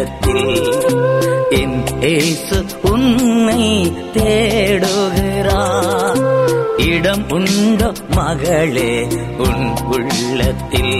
உள்ளத்தில் என் ஏசு உன்னை தேடுகிறார் இடம் உண்டோ மகளே உன் உள்ளத்தில்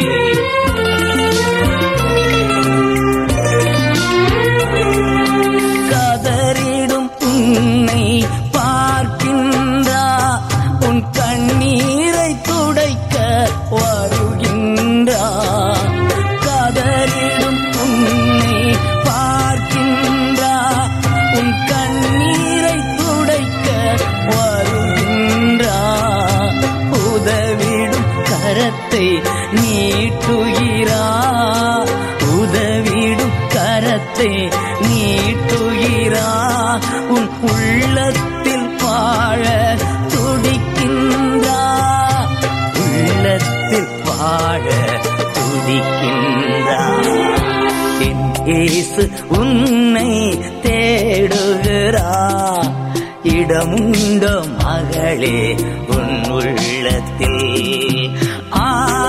கதறிடும் உன்னை பார்க்கின்றா உன் கண்ணீரை துடைக்க வருகின்றா கதறிடும் உன்னை பார்க்கின்றா உன் கண்ணீரை துடைக்க வருகின்றா உதவிடும் கரத்தை நீட்டுகிறா உதவிடும் கரத்தை நீட்டுகிறா உன் உள்ளத்தில் வாழ துடிக்கின்றா உள்ளத்தில் வாழ துடிக்கின்றா என் இயேசு உன்னை தேடுகிறா இடமுண்டோ மகளே உன் உள்ளத்தில் ஆ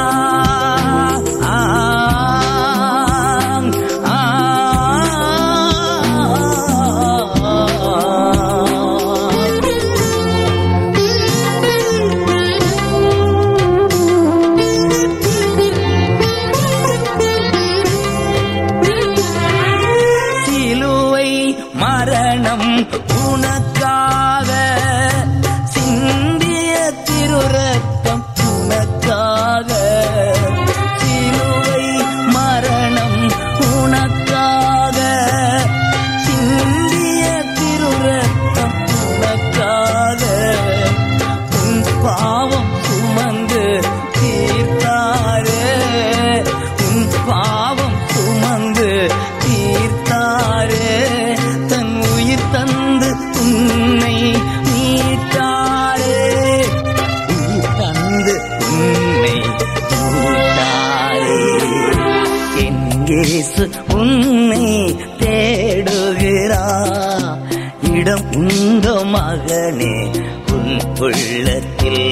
ஆ, ஆ, ஆ. சிலுவை மரணம் உனக்காக சிந்திய திருரத்தம் உனக்காக சிலுவை மரணம் உனக்காக சிந்திய திருரத்தம் உனக்காக உன் பாவம் சுமந்து தீர்த்தாரே உன் பாவம் சுமந்து தீர்த்தாரே தன் உயிர் தந்து உன்னை மீட்டாரே உயிர் தந்து உன்னை மீட்டாரே என் இயேசு உன்னை தேடுகிறா இடம் உண்டோ மகனே உன் உள்ளத்தில்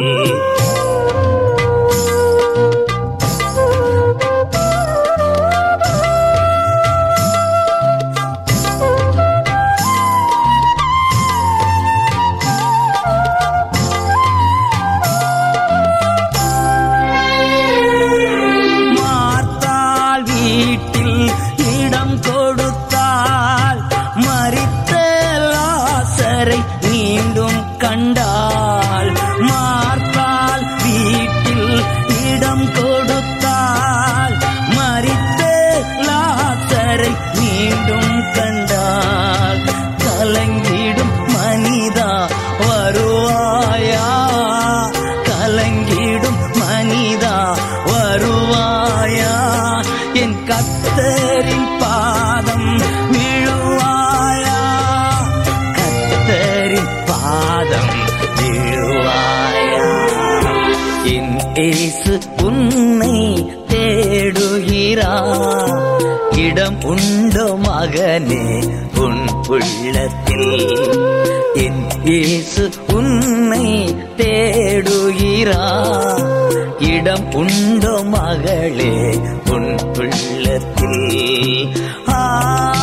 மார்த்தாள் வீட்டில் இடம் கொடுத்தாள் மறித்த லாசரை மீண்டும் கண்டாள் மார்த்தாள் வீட்டில் இடம் கொடுத்தாள் மறித்த லாசரை மீண்டும் கண்டாள் கலங்கிடும் மனிதா வருவாயா கலங்கிடும் மனிதா வருவாயா என் கத்தரின் பாதம் விழுவாயா கத்தரின் பாதம் விழுவாயா என் ஏசு உன்னை தேடுகிறா இடம் உண்டோ மகனே உன் உள்ளத்தில் என் இயேசு உன்னை தேடுகிறா இடம் உண்டோ மகளே உன் உள்ளத்தில் ஆ